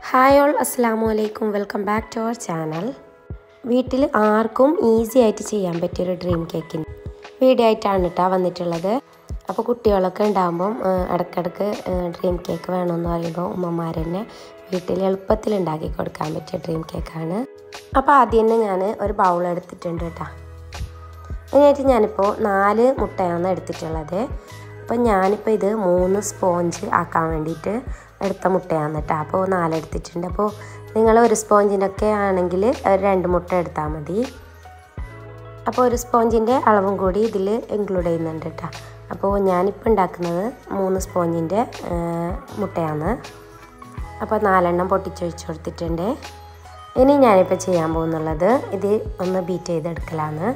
hi all അസ്സാമു അലൈക്കും welcome back to our channel വീട്ടിൽ ആർക്കും ഈസി ആയിട്ട് ചെയ്യാൻ പറ്റിയൊരു ഡ്രീം കേക്കിൻ്റെ വീഡിയോ ആയിട്ടാണ് കേട്ടോ വന്നിട്ടുള്ളത് അപ്പോൾ കുട്ടികളൊക്കെ ഉണ്ടാകുമ്പം ഇടയ്ക്കിടയ്ക്ക് ഡ്രീം കേക്ക് വേണമെന്ന് പറയുമ്പോൾ ഉമ്മമാർ തന്നെ വീട്ടിൽ എളുപ്പത്തിൽ ഉണ്ടാക്കി കൊടുക്കാൻ പറ്റിയ ഡ്രീം കേക്കാണ് അപ്പോൾ ആദ്യം തന്നെ ഞാൻ ഒരു ബൗൾ എടുത്തിട്ടുണ്ട് കേട്ടോ അതിനായിട്ട് ഞാനിപ്പോൾ നാല് മുട്ടയാണ് എടുത്തിട്ടുള്ളത് അപ്പോൾ ഞാനിപ്പോൾ ഇത് മൂന്ന് സ്പോഞ്ച് ആക്കാൻ വേണ്ടിയിട്ട് എടുത്ത മുട്ടയാണ് കേട്ടോ അപ്പോൾ നാലെടുത്തിട്ടുണ്ട് അപ്പോൾ നിങ്ങൾ ഒരു സ്പോഞ്ചിനൊക്കെ ആണെങ്കിൽ ഒരു രണ്ട് മുട്ട എടുത്താൽ മതി അപ്പോൾ ഒരു സ്പോഞ്ചിൻ്റെ അളവും കൂടി ഇതിൽ ഇൻക്ലൂഡ് ചെയ്യുന്നുണ്ട് കേട്ടോ അപ്പോൾ ഞാനിപ്പോൾ ഉണ്ടാക്കുന്നത് മൂന്ന് സ്പോഞ്ചിൻ്റെ മുട്ടയാണ് അപ്പോൾ നാലെണ്ണം പൊട്ടിച്ചൊഴിച്ച് കൊടുത്തിട്ടുണ്ട് ഇനി ഞാനിപ്പോൾ ചെയ്യാൻ പോകുന്നുള്ളത് ഇത് ഒന്ന് ബീറ്റ് ചെയ്തെടുക്കലാണ്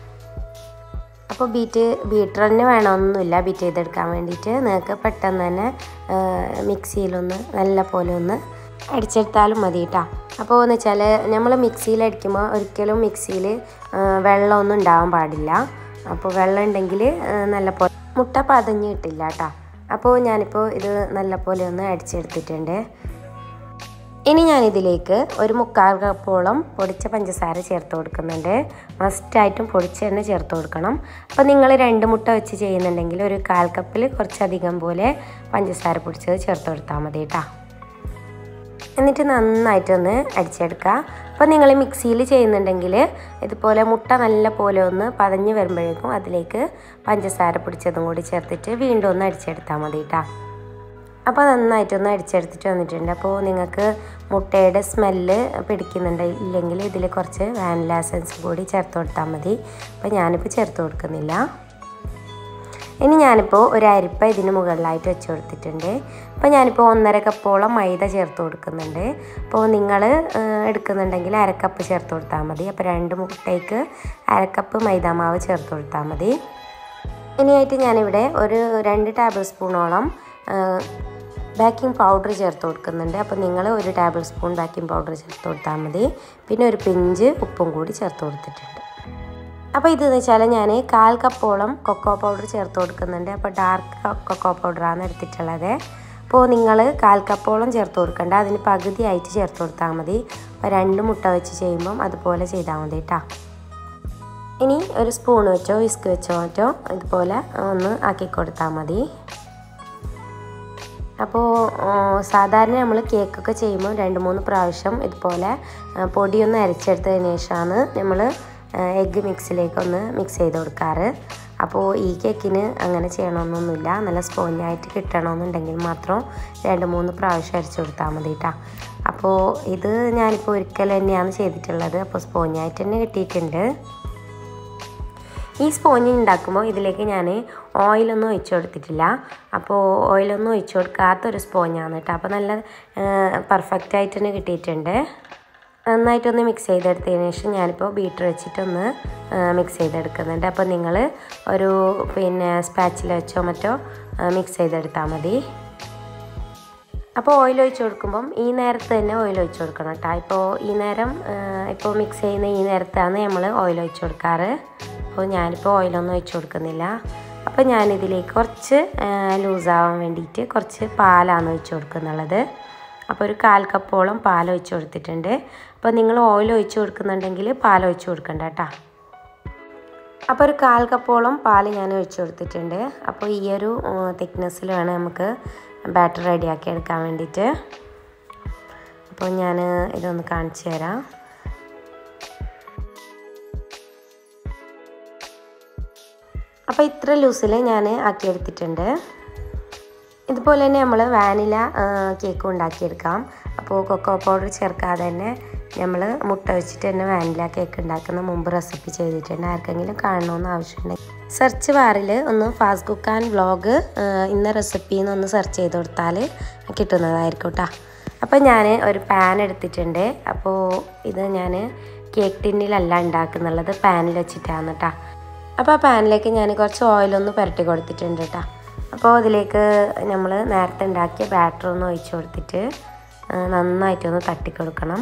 അപ്പോൾ ബീറ്റ് ബീറ്റർ തന്നെ വേണമെന്നൊന്നുമില്ല ബീറ്റ് ചെയ്തെടുക്കാൻ വേണ്ടിയിട്ട് നിങ്ങൾക്ക് പെട്ടെന്ന് തന്നെ മിക്സിയിലൊന്ന് നല്ല പോലെ ഒന്ന് അടിച്ചെടുത്താലും മതി കേട്ടോ അപ്പോൾ എന്ന് വെച്ചാൽ നമ്മൾ മിക്സിയിൽ അടിക്കുമ്പോൾ ഒരിക്കലും മിക്സിയിൽ വെള്ളമൊന്നും ഉണ്ടാവാൻ പാടില്ല അപ്പോൾ വെള്ളം ഉണ്ടെങ്കിൽ നല്ല പോലെ മുട്ട പതഞ്ഞ് കിട്ടില്ല കേട്ടോ അപ്പോൾ ഞാനിപ്പോൾ ഇത് നല്ല പോലെ ഒന്ന് അടിച്ചെടുത്തിട്ടുണ്ട് ഇനി ഞാനിതിലേക്ക് ഒരു മുക്കാൽ കപ്പോളം പൊടിച്ച പഞ്ചസാര ചേർത്ത് കൊടുക്കുന്നുണ്ട് മസ്റ്റായിട്ടും പൊടിച്ച് തന്നെ ചേർത്ത് കൊടുക്കണം അപ്പോൾ നിങ്ങൾ രണ്ട് മുട്ട വെച്ച് ചെയ്യുന്നുണ്ടെങ്കിൽ ഒരു കാൽ കപ്പിൽ കുറച്ചധികം പോലെ പഞ്ചസാര പൊടിച്ചത് ചേർത്ത് കൊടുത്താൽ മതി കേട്ടോ എന്നിട്ട് നന്നായിട്ടൊന്ന് അടിച്ചെടുക്കുക അപ്പോൾ നിങ്ങൾ മിക്സിയിൽ ചെയ്യുന്നുണ്ടെങ്കിൽ ഇതുപോലെ മുട്ട നല്ല പോലെ ഒന്ന് പതഞ്ഞ് വരുമ്പോഴേക്കും അതിലേക്ക് പഞ്ചസാര പൊടിച്ചതും കൂടി ചേർത്തിട്ട് വീണ്ടും ഒന്ന് അടിച്ചെടുത്താൽ മതി കേട്ടോ അപ്പോൾ നന്നായിട്ടൊന്ന് അടിച്ചെടുത്തിട്ട് വന്നിട്ടുണ്ട് അപ്പോൾ നിങ്ങൾക്ക് മുട്ടയുടെ സ്മെല്ല് പിടിക്കുന്നുണ്ട് ഇല്ലെങ്കിൽ ഇതിൽ കുറച്ച് വാനില എസൻസ് കൂടി ചേർത്ത് കൊടുത്താൽ മതി അപ്പോൾ ഞാനിപ്പോൾ ചേർത്ത് കൊടുക്കുന്നില്ല ഇനി ഞാനിപ്പോൾ ഒരു അരിപ്പ ഇതിന് മുകളിലായിട്ട് വെച്ച് കൊടുത്തിട്ടുണ്ട് അപ്പോൾ ഞാനിപ്പോൾ ഒന്നര കപ്പോളം മൈദ ചേർത്ത് കൊടുക്കുന്നുണ്ട് അപ്പോൾ നിങ്ങൾ എടുക്കുന്നുണ്ടെങ്കിൽ അരക്കപ്പ് ചേർത്ത് കൊടുത്താൽ മതി അപ്പോൾ രണ്ട് മുട്ടയ്ക്ക് അരക്കപ്പ് മൈദ മാവ് ചേർത്ത് കൊടുത്താൽ മതി ഇനിയായിട്ട് ഞാനിവിടെ ഒരു രണ്ട് ടേബിൾ സ്പൂണോളം ബേക്കിംഗ് പൗഡർ ചേർത്ത് കൊടുക്കുന്നുണ്ട് അപ്പോൾ നിങ്ങൾ ഒരു ടേബിൾ സ്പൂൺ ബേക്കിംഗ് പൗഡർ ചേർത്ത് കൊടുത്താൽ മതി പിന്നെ ഒരു പിഞ്ച് ഉപ്പും കൂടി ചേർത്ത് കൊടുത്തിട്ടുണ്ട് അപ്പോൾ ഇതെന്ന് വെച്ചാൽ ഞാൻ കാൽ കപ്പോളം കൊക്കോ പൗഡർ ചേർത്ത് കൊടുക്കുന്നുണ്ട് അപ്പോൾ ഡാർക്ക് കൊക്കോ പൗഡറാണ് എടുത്തിട്ടുള്ളത് അപ്പോൾ നിങ്ങൾ കാൽ കപ്പോളം ചേർത്ത് കൊടുക്കണ്ട അതിന് പകുതിയായിട്ട് ചേർത്ത് കൊടുത്താൽ മതി അപ്പോൾ രണ്ട് മുട്ട വെച്ച് ചെയ്യുമ്പം അതുപോലെ ചെയ്താൽ മതി കേട്ടോ ഇനി ഒരു സ്പൂൺ വെച്ചോ വിസ്ക് വെച്ചോ മറ്റോ ഇതുപോലെ ഒന്ന് ആക്കി കൊടുത്താൽ മതി അപ്പോൾ സാധാരണ നമ്മൾ കേക്കൊക്കെ ചെയ്യുമ്പോൾ രണ്ട് മൂന്ന് പ്രാവശ്യം ഇതുപോലെ പൊടിയൊന്ന് അരച്ചെടുത്തതിന് ശേഷമാണ് നമ്മൾ എഗ്ഗ് മിക്സിലേക്ക് ഒന്ന് മിക്സ് ചെയ്ത് കൊടുക്കാറ് അപ്പോൾ ഈ കേക്കിന് അങ്ങനെ ചെയ്യണമെന്നൊന്നുമില്ല നല്ല സ്പോഞ്ചായിട്ട് കിട്ടണമെന്നുണ്ടെങ്കിൽ മാത്രം രണ്ട് മൂന്ന് പ്രാവശ്യം അരച്ചു കൊടുത്താൽ മതി കേട്ടോ അപ്പോൾ ഇത് ഞാനിപ്പോൾ ഒരിക്കൽ തന്നെയാണ് ചെയ്തിട്ടുള്ളത് അപ്പോൾ സ്പോഞ്ചായിട്ട് തന്നെ കിട്ടിയിട്ടുണ്ട് ഈ സ്പോഞ്ച് ഉണ്ടാക്കുമ്പോൾ ഇതിലേക്ക് ഞാൻ ഓയിലൊന്നും ഒഴിച്ചു കൊടുത്തിട്ടില്ല അപ്പോൾ ഓയിലൊന്നും ഒഴിച്ചു കൊടുക്കാത്തൊരു സ്പോഞ്ചാണ് കേട്ടോ അപ്പോൾ നല്ല പെർഫെക്റ്റ് ആയിട്ട് തന്നെ കിട്ടിയിട്ടുണ്ട് നന്നായിട്ടൊന്ന് മിക്സ് ചെയ്തെടുത്തതിന് ശേഷം ഞാനിപ്പോൾ ബീറ്റർ വെച്ചിട്ടൊന്ന് മിക്സ് ചെയ്തെടുക്കുന്നുണ്ട് അപ്പോൾ നിങ്ങൾ ഒരു പിന്നെ സ്പാച്ചിൽ വെച്ചോ മറ്റോ മിക്സ് ചെയ്തെടുത്താൽ മതി അപ്പോൾ ഓയിൽ ഒഴിച്ച് കൊടുക്കുമ്പം ഈ നേരത്ത് തന്നെ ഓയിൽ ഒഴിച്ച് കൊടുക്കണം കേട്ടോ ഇപ്പോൾ ഈ നേരം ഇപ്പോൾ മിക്സ് ചെയ്യുന്ന ഈ നേരത്താണ് നമ്മൾ ഓയിൽ ഒഴിച്ച് കൊടുക്കാറ് അപ്പോൾ ഞാനിപ്പോൾ ഓയിലൊന്നും ഒഴിച്ച് കൊടുക്കുന്നില്ല അപ്പോൾ ഞാനിതിലേക്ക് കുറച്ച് ലൂസാവാൻ വേണ്ടിയിട്ട് കുറച്ച് പാലാണ് ഒഴിച്ച് കൊടുക്കുന്നുള്ളത് അപ്പോൾ ഒരു കാൽ കപ്പോളം പാൽ ഒഴിച്ച് കൊടുത്തിട്ടുണ്ട് അപ്പോൾ നിങ്ങൾ ഓയിൽ ഒഴിച്ച് കൊടുക്കുന്നുണ്ടെങ്കിൽ പാൽ ഒഴിച്ച് കൊടുക്കണ്ട കേട്ടോ അപ്പോൾ ഒരു കാൽ കപ്പോളം പാൽ ഞാൻ ഒഴിച്ച് കൊടുത്തിട്ടുണ്ട് അപ്പോൾ ഈ ഒരു തിക്നെസ്സിൽ വേണം നമുക്ക് ബാറ്റർ റെഡിയാക്കി എടുക്കാൻ വേണ്ടിയിട്ട് അപ്പോൾ ഞാൻ ഇതൊന്ന് കാണിച്ചു തരാം അപ്പോൾ ഇത്ര ലൂസിൽ ഞാൻ ആക്കിയെടുത്തിട്ടുണ്ട് ഇതുപോലെ തന്നെ നമ്മൾ വാനില കേക്ക് ഉണ്ടാക്കിയെടുക്കാം അപ്പോൾ കൊക്കോ പൗഡർ ചേർക്കാതെ തന്നെ നമ്മൾ മുട്ട വെച്ചിട്ട് തന്നെ വാനില കേക്ക് ഉണ്ടാക്കുന്ന മുമ്പ് റെസിപ്പി ചെയ്തിട്ടുണ്ട് ആർക്കെങ്കിലും കാണണമെന്ന് ആവശ്യമുണ്ടെങ്കിൽ സെർച്ച് ബാറിൽ ഒന്ന് ഫാസ്റ്റ് കുക്ക് ആൻഡ് വ്ളോഗ് ഇന്ന റെസിപ്പി എന്നൊന്ന് സെർച്ച് ചെയ്ത് കൊടുത്താൽ കിട്ടുന്നതായിരിക്കും കേട്ടോ അപ്പോൾ ഞാൻ ഒരു പാൻ എടുത്തിട്ടുണ്ട് അപ്പോൾ ഇത് ഞാൻ കേക്ക് ടിന്നിലല്ല ഉണ്ടാക്കുന്നുള്ളത് പാനിൽ വെച്ചിട്ടാണ് കേട്ടോ അപ്പോൾ ആ പാനിലേക്ക് ഞാൻ കുറച്ച് ഓയിലൊന്ന് പുരട്ടി കൊടുത്തിട്ടുണ്ട് കേട്ടോ അപ്പോൾ അതിലേക്ക് നമ്മൾ നേരത്തെ ഉണ്ടാക്കിയ ബാറ്റർ ഒന്ന് ഒഴിച്ച് കൊടുത്തിട്ട് നന്നായിട്ടൊന്ന് തട്ടിക്കൊടുക്കണം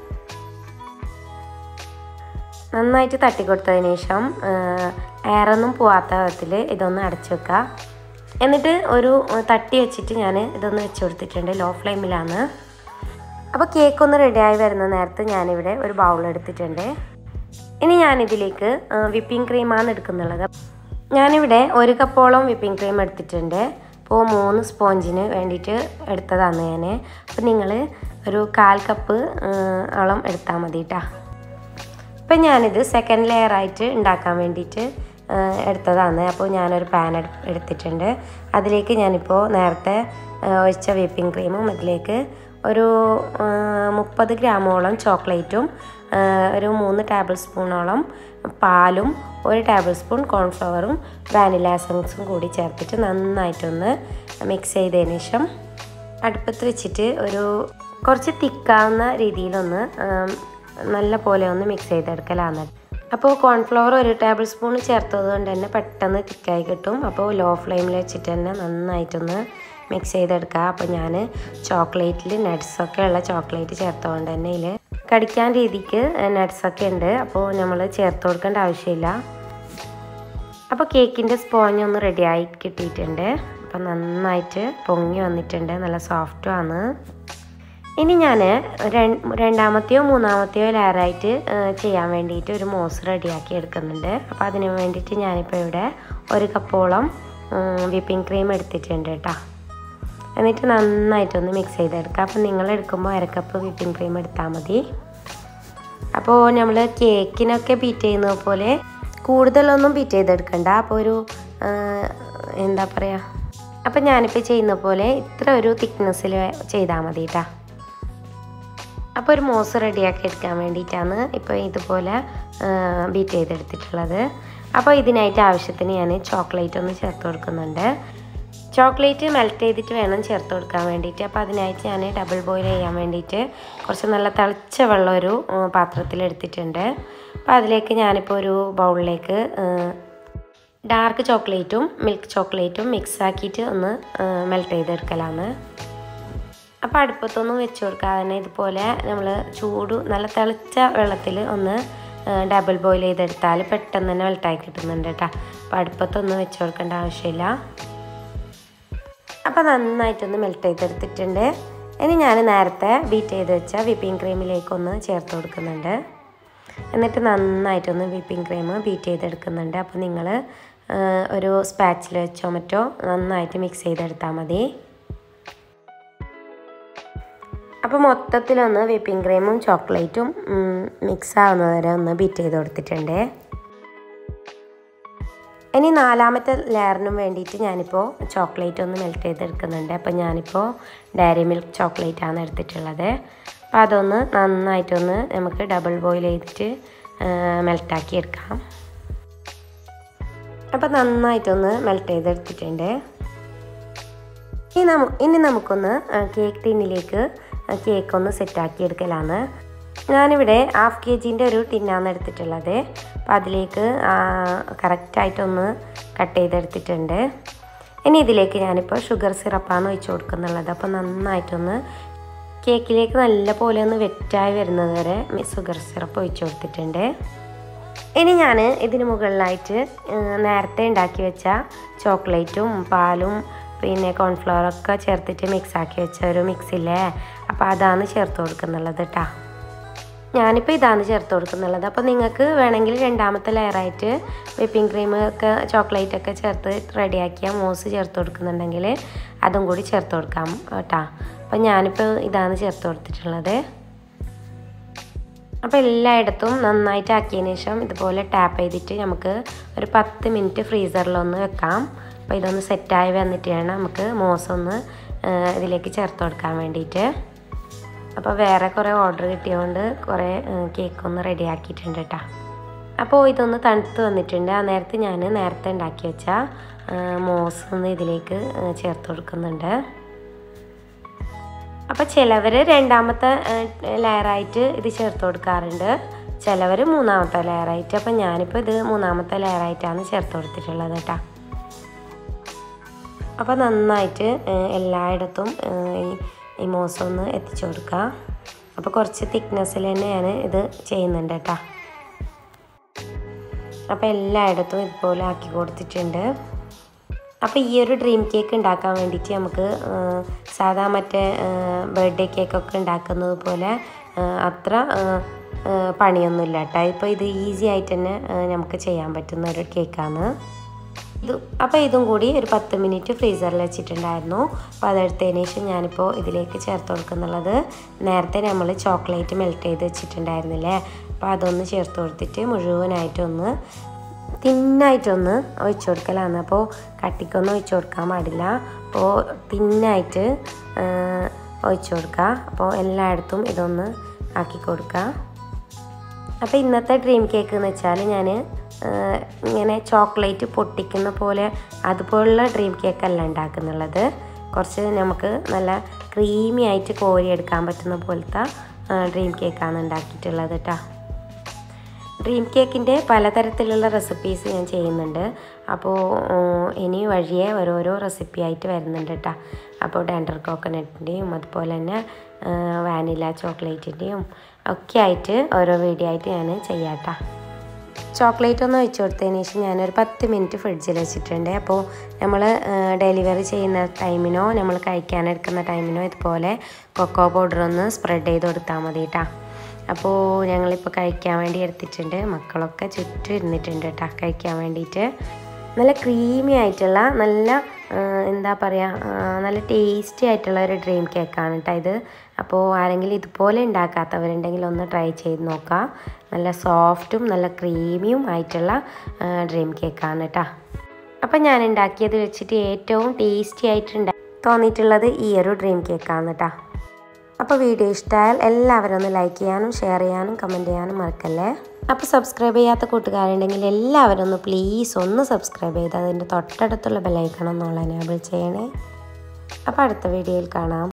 നന്നായിട്ട് തട്ടിക്കൊടുത്തതിന് ശേഷം എയറൊന്നും പോവാത്ത വിധത്തിൽ ഇതൊന്ന് അടച്ചു വെക്കുക എന്നിട്ട് ഒരു തട്ടി വെച്ചിട്ട് ഞാൻ ഇതൊന്ന് വെച്ച് കൊടുത്തിട്ടുണ്ട് ലോ ഫ്ലെയിമിലാണ് അപ്പോൾ കേക്ക് ഒന്ന് റെഡിയായി വരുന്ന നേരത്ത് ഞാനിവിടെ ഒരു ബൗൾ എടുത്തിട്ടുണ്ട് ഇനി ഞാനിതിലേക്ക് വിപ്പിംഗ് ക്രീമാണ് എടുക്കുന്നുള്ളത് ഞാനിവിടെ ഒരു കപ്പോളം വിപ്പിംഗ് ക്രീം എടുത്തിട്ടുണ്ട് അപ്പോൾ മൂന്ന് സ്പോഞ്ചിന് വേണ്ടിയിട്ട് എടുത്തതാണ് ഞാൻ അപ്പോൾ നിങ്ങൾ ഒരു കാൽ കപ്പ് ഓളം എടുത്താൽ മതി കേട്ടോ ഇപ്പം ഞാനിത് സെക്കൻഡ് ലെയർ ആയിട്ട് ഉണ്ടാക്കാൻ വേണ്ടിയിട്ട് എടുത്തതാണ് അപ്പോൾ ഞാനൊരു പാൻ എടുത്തിട്ടുണ്ട് അതിലേക്ക് ഞാനിപ്പോൾ നേരത്തെ ഒഴിച്ച വിപ്പിംഗ് ക്രീമും അതിലേക്ക് ഒരു മുപ്പത് ഗ്രാമോളം ചോക്ലേറ്റും ഒരു മൂന്ന് ടേബിൾ സ്പൂണോളം പാലും ഒരു ടേബിൾ സ്പൂൺ കോൺഫ്ലവറും വാനില എസൻസും കൂടി ചേർത്തിട്ട് നന്നായിട്ടൊന്ന് മിക്സ് ചെയ്തതിന് ശേഷം അടുപ്പത്ത് വെച്ചിട്ട് ഒരു കുറച്ച് തിക്കാവുന്ന രീതിയിലൊന്ന് നല്ല പോലെ ഒന്ന് മിക്സ് ചെയ്തെടുക്കലാണ് അപ്പോൾ കോൺഫ്ലവർ ഒരു ടേബിൾ സ്പൂൺ ചേർത്തത് കൊണ്ട് തന്നെ പെട്ടെന്ന് തിക്കായി കിട്ടും അപ്പോൾ ലോ ഫ്ലെയിമിൽ വെച്ചിട്ട് തന്നെ നന്നായിട്ടൊന്ന് മിക്സ് ചെയ്തെടുക്കുക അപ്പോൾ ഞാൻ ചോക്ലേറ്റിൽ നട്ട്സൊക്കെ ഉള്ള ചോക്ലേറ്റ് ചേർത്തുകൊണ്ട് തന്നെ ഇതിൽ കടിക്കാൻ രീതിക്ക് നട്ട്സൊക്കെ ഉണ്ട് അപ്പോൾ നമ്മൾ ചേർത്ത് കൊടുക്കേണ്ട ആവശ്യമില്ല അപ്പോൾ കേക്കിൻ്റെ സ്പോഞ്ച് ഒന്ന് റെഡിയായി കിട്ടിയിട്ടുണ്ട് അപ്പോൾ നന്നായിട്ട് പൊങ്ങി വന്നിട്ടുണ്ട് നല്ല സോഫ്റ്റുമാണ് ഇനി ഞാൻ രണ്ടാമത്തെയോ മൂന്നാമത്തെയോ ലെയറായിട്ട് ചെയ്യാൻ വേണ്ടിയിട്ട് ഒരു മോസ് റെഡിയാക്കി എടുക്കുന്നുണ്ട് അപ്പോൾ അതിന് വേണ്ടിയിട്ട് ഞാനിപ്പോൾ ഇവിടെ ഒരു കപ്പോളം വിപ്പിംഗ് ക്രീം എടുത്തിട്ടുണ്ട് കേട്ടോ എന്നിട്ട് നന്നായിട്ടൊന്ന് മിക്സ് ചെയ്തെടുക്കുക അപ്പോൾ നിങ്ങൾ എടുക്കുമ്പോൾ അരക്കപ്പ് വിപ്പിംഗ് ക്രീം എടുത്താൽ മതി അപ്പോൾ നമ്മൾ കേക്കിനൊക്കെ ബീറ്റ് ചെയ്യുന്ന പോലെ കൂടുതലൊന്നും ബീറ്റ് ചെയ്തെടുക്കണ്ട അപ്പോൾ ഒരു എന്താ പറയുക അപ്പോൾ ഞാനിപ്പോൾ ചെയ്യുന്ന പോലെ ഇത്ര ഒരു തിക്നെസ്സിൽ ചെയ്താൽ മതി കേട്ടോ അപ്പോൾ ഒരു മോസ് റെഡിയാക്കി എടുക്കാൻ വേണ്ടിയിട്ടാണ് ഇപ്പോൾ ഇതുപോലെ ബീറ്റ് ചെയ്തെടുത്തിട്ടുള്ളത് അപ്പോൾ ഇതിനായിട്ട് ആവശ്യത്തിന് ഞാൻ ചോക്ലേറ്റ് ഒന്ന് ചേർത്ത് കൊടുക്കുന്നുണ്ട് ചോക്ലേറ്റ് മെൽറ്റ് ചെയ്തിട്ട് വേണം ചേർത്ത് കൊടുക്കാൻ വേണ്ടിയിട്ട് അപ്പോൾ അതിനായിട്ട് ഞാൻ ഡബിൾ ബോയിൽ ചെയ്യാൻ വേണ്ടിയിട്ട് കുറച്ച് നല്ല തിളച്ച വെള്ളം ഒരു പാത്രത്തിൽ എടുത്തിട്ടുണ്ട് അപ്പോൾ അതിലേക്ക് ഞാനിപ്പോൾ ഒരു ബൗളിലേക്ക് ഡാർക്ക് ചോക്ലേറ്റും മിൽക്ക് ചോക്ലേറ്റും മിക്സ് ആക്കിയിട്ട് ഒന്ന് മെൽറ്റ് ചെയ്തെടുക്കലാണ് അപ്പോൾ അടുപ്പത്തൊന്നും വെച്ച് കൊടുക്കാതെ തന്നെ ഇതുപോലെ നമ്മൾ ചൂട് നല്ല തിളച്ച വെള്ളത്തിൽ ഒന്ന് ഡബിൾ ബോയിൽ ചെയ്തെടുത്താൽ പെട്ടെന്ന് തന്നെ വെൽട്ടായി കിട്ടുന്നുണ്ട് കേട്ടോ അപ്പോൾ അടുപ്പത്തൊന്നും വെച്ച് കൊടുക്കേണ്ട ആവശ്യമില്ല അപ്പോൾ നന്നായിട്ടൊന്ന് മെൽറ്റ് ചെയ്തെടുത്തിട്ടുണ്ട് ഇനി ഞാൻ നേരത്തെ ബീറ്റ് ചെയ്ത് വെച്ച വിപ്പിംഗ് ക്രീമിലേക്കൊന്ന് ചേർത്ത് കൊടുക്കുന്നുണ്ട് എന്നിട്ട് നന്നായിട്ടൊന്ന് വിപ്പിംഗ് ക്രീം ബീറ്റ് ചെയ്തെടുക്കുന്നുണ്ട് അപ്പോൾ നിങ്ങൾ ഒരു സ്പാച്ചിൽ വെച്ചോ മറ്റോ നന്നായിട്ട് മിക്സ് ചെയ്തെടുത്താൽ മതി അപ്പോൾ മൊത്തത്തിലൊന്ന് വിപ്പിംഗ് ക്രീമും ചോക്ലേറ്റും മിക്സ് ആവുന്നത് വരെ ഒന്ന് ബീറ്റ് ചെയ്ത് കൊടുത്തിട്ടുണ്ട് ഇനി നാലാമത്തെ ലെയറിനും വേണ്ടിയിട്ട് ഞാനിപ്പോൾ ചോക്ലേറ്റ് ഒന്ന് മെൽറ്റ് ചെയ്തെടുക്കുന്നുണ്ട് അപ്പോൾ ഞാനിപ്പോൾ ഡയറി മിൽക്ക് ചോക്ലേറ്റ് ആണ് എടുത്തിട്ടുള്ളത് അപ്പോൾ അതൊന്ന് നന്നായിട്ടൊന്ന് നമുക്ക് ഡബിൾ ബോയിൽ ചെയ്തിട്ട് മെൽറ്റാക്കി എടുക്കാം അപ്പോൾ നന്നായിട്ടൊന്ന് മെൽറ്റ് ചെയ്തെടുത്തിട്ടുണ്ട് ഇനി നമു ഇനി നമുക്കൊന്ന് കേക്ക് ടിന്നിലേക്ക് കേക്ക് ഒന്ന് സെറ്റാക്കി എടുക്കലാണ് ഞാനിവിടെ ഹാഫ് കെ ജീൻ്റെ ഒരു ടിന്നാണ് എടുത്തിട്ടുള്ളത് അപ്പോൾ അതിലേക്ക് കറക്റ്റായിട്ടൊന്ന് കട്ട് ചെയ്തെടുത്തിട്ടുണ്ട് ഇനി ഇതിലേക്ക് ഞാനിപ്പോൾ ഷുഗർ സിറപ്പാണ് ഒഴിച്ച് കൊടുക്കുന്നുള്ളത് അപ്പോൾ നന്നായിട്ടൊന്ന് കേക്കിലേക്ക് നല്ല പോലെ ഒന്ന് വെറ്റായി വരുന്നത് വരെ ഷുഗർ സിറപ്പ് ഒഴിച്ച് കൊടുത്തിട്ടുണ്ട് ഇനി ഞാൻ ഇതിന് മുകളിലായിട്ട് നേരത്തെ ഉണ്ടാക്കി വെച്ച ചോക്ലേറ്റും പാലും പിന്നെ കോൺഫ്ലവറൊക്കെ ചേർത്തിട്ട് മിക്സ് ആക്കി വെച്ച ഒരു മിക്സില്ലേ അപ്പോൾ അതാണ് ചേർത്ത് കൊടുക്കുന്നുള്ളത് കേട്ടോ ഞാനിപ്പോൾ ഇതാണ് ചേർത്ത് കൊടുക്കുന്നുള്ളത് അപ്പോൾ നിങ്ങൾക്ക് വേണമെങ്കിൽ രണ്ടാമത്തെ ലെയറായിട്ട് വിപ്പിംഗ് ക്രീം ഒക്കെ ചോക്ലേറ്റ് ഒക്കെ ചേർത്ത് റെഡിയാക്കിയ മോസ് ചേർത്ത് കൊടുക്കുന്നുണ്ടെങ്കിൽ അതും കൂടി ചേർത്ത് കൊടുക്കാം കേട്ടോ അപ്പോൾ ഞാനിപ്പോൾ ഇതാണ് ചേർത്ത് കൊടുത്തിട്ടുള്ളത് അപ്പോൾ എല്ലായിടത്തും നന്നായിട്ട് ആക്കിയതിന് ശേഷം ഇതുപോലെ ടാപ്പ് ചെയ്തിട്ട് നമുക്ക് ഒരു പത്ത് മിനിറ്റ് ഫ്രീസറിലൊന്ന് വെക്കാം അപ്പോൾ ഇതൊന്ന് സെറ്റായി വന്നിട്ട് വേണം നമുക്ക് മോസ് ഒന്ന് ഇതിലേക്ക് ചേർത്ത് കൊടുക്കാൻ വേണ്ടിയിട്ട് അപ്പോൾ വേറെ കുറേ ഓർഡർ കിട്ടിയതുകൊണ്ട് കുറേ കേക്ക് ഒന്ന് റെഡി ആക്കിയിട്ടുണ്ട് കേട്ടോ അപ്പോൾ ഇതൊന്ന് തണുത്ത് വന്നിട്ടുണ്ട് ആ നേരത്ത് ഞാൻ നേരത്തെ ഉണ്ടാക്കി വെച്ച മോസ് ഒന്ന് ഇതിലേക്ക് ചേർത്ത് കൊടുക്കുന്നുണ്ട് അപ്പോൾ ചിലവർ രണ്ടാമത്തെ ലെയറായിട്ട് ഇത് ചേർത്ത് കൊടുക്കാറുണ്ട് ചിലവർ മൂന്നാമത്തെ ലെയറായിട്ട് അപ്പോൾ ഞാനിപ്പോൾ ഇത് മൂന്നാമത്തെ ലെയറായിട്ടാണ് ചേർത്ത് കൊടുത്തിട്ടുള്ളത് കേട്ടോ അപ്പോൾ നന്നായിട്ട് എല്ലായിടത്തും ഈ മോസം ഒന്ന് എത്തിച്ചു കൊടുക്കുക അപ്പോൾ കുറച്ച് തിക്നെസ്സിൽ തന്നെ ഞാൻ ഇത് ചെയ്യുന്നുണ്ട് കേട്ടോ അപ്പോൾ എല്ലായിടത്തും ഇതുപോലെ ആക്കി കൊടുത്തിട്ടുണ്ട് അപ്പോൾ ഈ ഒരു ഡ്രീം കേക്ക് ഉണ്ടാക്കാൻ വേണ്ടിയിട്ട് നമുക്ക് ആ, സാധാ മറ്റേ ബർത്ത്ഡേ കേക്കൊക്കെ ഉണ്ടാക്കുന്നത് പോലെ ആ, അത്ര ആ, ആ, പണിയൊന്നുമില്ല കേട്ടോ ഇപ്പോൾ ഇത് ഈസി ആയിട്ട് തന്നെ ആ, നമുക്ക് ചെയ്യാൻ പറ്റുന്ന ഒരു കേക്കാണ് ഇത് അപ്പോൾ ഇതും കൂടി ഒരു പത്ത് മിനിറ്റ് ഫ്രീസറിൽ വെച്ചിട്ടുണ്ടായിരുന്നു അപ്പോൾ അതെടുത്തതിന് ശേഷം ഞാനിപ്പോൾ ഇതിലേക്ക് ചേർത്ത് കൊടുക്കുന്നുള്ളത് നേരത്തെ നമ്മൾ ചോക്ലേറ്റ് മെൽറ്റ് ചെയ്ത് വെച്ചിട്ടുണ്ടായിരുന്നില്ലേ അപ്പോൾ അതൊന്ന് ചേർത്ത് കൊടുത്തിട്ട് മുഴുവനായിട്ടൊന്ന് തിന്നായിട്ടൊന്ന് ഒഴിച്ചു കൊടുക്കലാണ് അപ്പോൾ കട്ടിക്കൊന്നും ഒഴിച്ചു കൊടുക്കാൻ പാടില്ല അപ്പോൾ തിന്നായിട്ട് ഒഴിച്ചു കൊടുക്കുക അപ്പോൾ എല്ലായിടത്തും ഇതൊന്ന് ആക്കി കൊടുക്കുക അപ്പോൾ ഇന്നത്തെ ഡ്രീം കേക്ക് എന്ന് വെച്ചാൽ ഞാൻ ഇങ്ങനെ ചോക്ലേറ്റ് പൊട്ടിക്കുന്ന പോലെ അതുപോലുള്ള ഡ്രീം കേക്ക് അല്ല ഉണ്ടാക്കുന്നുള്ളത് കുറച്ച് നമുക്ക് നല്ല ക്രീമി ആയിട്ട് കോരിയെടുക്കാൻ പറ്റുന്ന പോലത്തെ ഡ്രീം കേക്കാണ് ഉണ്ടാക്കിയിട്ടുള്ളത് കേട്ടോ ഡ്രീം കേക്കിൻ്റെ പലതരത്തിലുള്ള റെസിപ്പീസ് ഞാൻ ചെയ്യുന്നുണ്ട് അപ്പോൾ ഉം, ഇനി വഴിയെ ഓരോരോ റെസിപ്പി ആയിട്ട് വരുന്നുണ്ട് കേട്ടോ അപ്പോൾ ഡാൻഡർ കോക്കനട്ടിൻ്റെയും അതുപോലെ തന്നെ വാനില ചോക്ലേറ്റിൻ്റെയും ഒക്കെ ആയിട്ട് ഓരോ വീഡിയോ ആയിട്ട് ഞാൻ ചെയ്യാം കേട്ടോ ചോക്ലേറ്റ് ഒന്ന് ഒഴിച്ചു കൊടുത്തതിന് ശേഷം ഞാനൊരു പത്ത് മിനിറ്റ് ഫ്രിഡ്ജിൽ വെച്ചിട്ടുണ്ട് അപ്പോൾ നമ്മൾ ഡെലിവറി ചെയ്യുന്ന ടൈമിനോ നമ്മൾ കഴിക്കാനെടുക്കുന്ന ടൈമിനോ ഇതുപോലെ കൊക്കോ പൗഡർ ഒന്ന് സ്പ്രെഡ് ചെയ്ത് കൊടുത്താൽ മതി കേട്ടോ അപ്പോൾ ഞങ്ങളിപ്പോൾ കഴിക്കാൻ വേണ്ടി എടുത്തിട്ടുണ്ട് മക്കളൊക്കെ ചുറ്റും ഇരുന്നിട്ടുണ്ട് കേട്ടോ കഴിക്കാൻ വേണ്ടിയിട്ട് നല്ല ക്രീമി ആയിട്ടുള്ള നല്ല ആ, എന്താ പറയുക ആ, നല്ല ടേസ്റ്റി ആയിട്ടുള്ള ഒരു ഡ്രീം കേക്കാണ് കേട്ടോ ഇത് അപ്പോൾ ആരെങ്കിലും ഇതുപോലെ ഉണ്ടാക്കാത്തവരുണ്ടെങ്കിൽ ഒന്ന് ട്രൈ ചെയ്ത് നോക്കാം നല്ല സോഫ്റ്റും നല്ല ക്രീമിയും ആയിട്ടുള്ള ഡ്രീം കേക്കാണ് കേട്ടോ അപ്പം ഞാൻ ഉണ്ടാക്കിയത് വെച്ചിട്ട് ഏറ്റവും ടേസ്റ്റി ആയിട്ട് തോന്നിയിട്ടുള്ളത് ഈ ഒരു ഡ്രീം കേക്കാണ് കേട്ടോ അപ്പോൾ വീഡിയോ ഇഷ്ടമായാൽ എല്ലാവരും ഒന്ന് ലൈക്ക് ചെയ്യാനും ഷെയർ ചെയ്യാനും കമൻറ്റ് ചെയ്യാനും മറക്കല്ലേ അപ്പോൾ സബ്സ്ക്രൈബ് ചെയ്യാത്ത കൂട്ടുകാരുണ്ടെങ്കിൽ എല്ലാവരും ഒന്ന് പ്ലീസ് ഒന്ന് സബ്സ്ക്രൈബ് ചെയ്ത് അതിൻ്റെ തൊട്ടടുത്തുള്ള ബെല്ലൈക്കണം എന്നുള്ള എനേബിൾ ചെയ്യണേ അപ്പോൾ അടുത്ത വീഡിയോയിൽ കാണാം